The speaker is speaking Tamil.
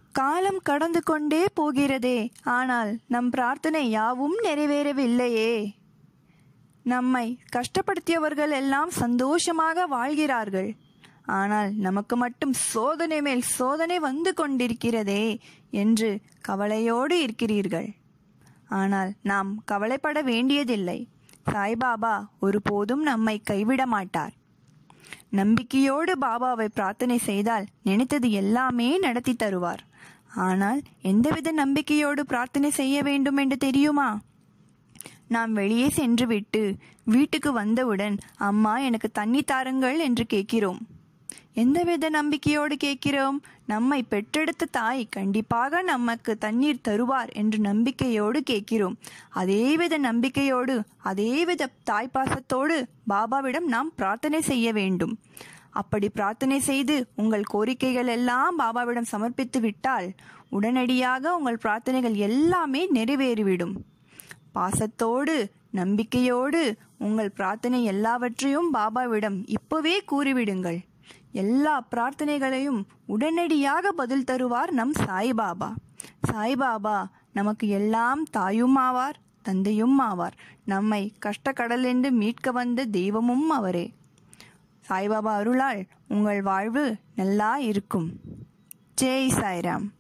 காலம் கடந்து கொண்டே போகிறதே ஆனால் நம் பிரார்த்தனை யாவும் நிறைவேறவில்லையே நம்மை கஷ்டப்படுத்தியவர்கள் எல்லாம் சந்தோஷமாக வாழ்கிறார்கள் ஆனால் நமக்கு மட்டும் சோதனை மேல் சோதனை வந்து கொண்டிருக்கிறதே என்று கவலையோடு இருக்கிறீர்கள் ஆனால் நாம் கவலைப்பட வேண்டியதில்லை சாய்பாபா ஒருபோதும் நம்மை கைவிட மாட்டார் நம்பிக்கையோடு பாபாவை பிரார்த்தனை செய்தால் நினைத்தது எல்லாமே நடத்தி தருவார் ஆனால் எந்தவித நம்பிக்கையோடு பிரார்த்தனை செய்ய வேண்டும் என்று தெரியுமா நாம் வெளியே சென்றுவிட்டு வீட்டுக்கு வந்தவுடன் அம்மா எனக்கு தண்ணி தாருங்கள் என்று கேட்கிறோம் எந்தவித நம்பிக்கையோடு கேட்கிறோம் நம்மை பெற்றெடுத்த தாய் கண்டிப்பாக நமக்கு தண்ணீர் தருவார் என்று நம்பிக்கையோடு கேட்கிறோம் அதேவித நம்பிக்கையோடு அதேவித தாய்ப்பாசத்தோடு பாபாவிடம் நாம் பிரார்த்தனை செய்ய வேண்டும் அப்படி பிரார்த்தனை செய்து உங்கள் கோரிக்கைகள் எல்லாம் பாபாவிடம் சமர்ப்பித்து விட்டால் உடனடியாக உங்கள் பிரார்த்தனைகள் எல்லாமே நிறைவேறிவிடும் பாசத்தோடு நம்பிக்கையோடு உங்கள் பிரார்த்தனை எல்லாவற்றையும் பாபாவிடம் இப்பவே கூறிவிடுங்கள் எல்லா பிரார்த்தனைகளையும் உடனடியாக பதில் தருவார் நம் சாய்பாபா சாய்பாபா நமக்கு எல்லாம் தாயும் ஆவார் தந்தையும் ஆவார் நம்மை கஷ்டக்கடலென்று மீட்க வந்த தெய்வமும் அவரே சாய்பாபா அருளால் உங்கள் வாழ்வு நல்லா இருக்கும் ஜெய் சாய்ராம்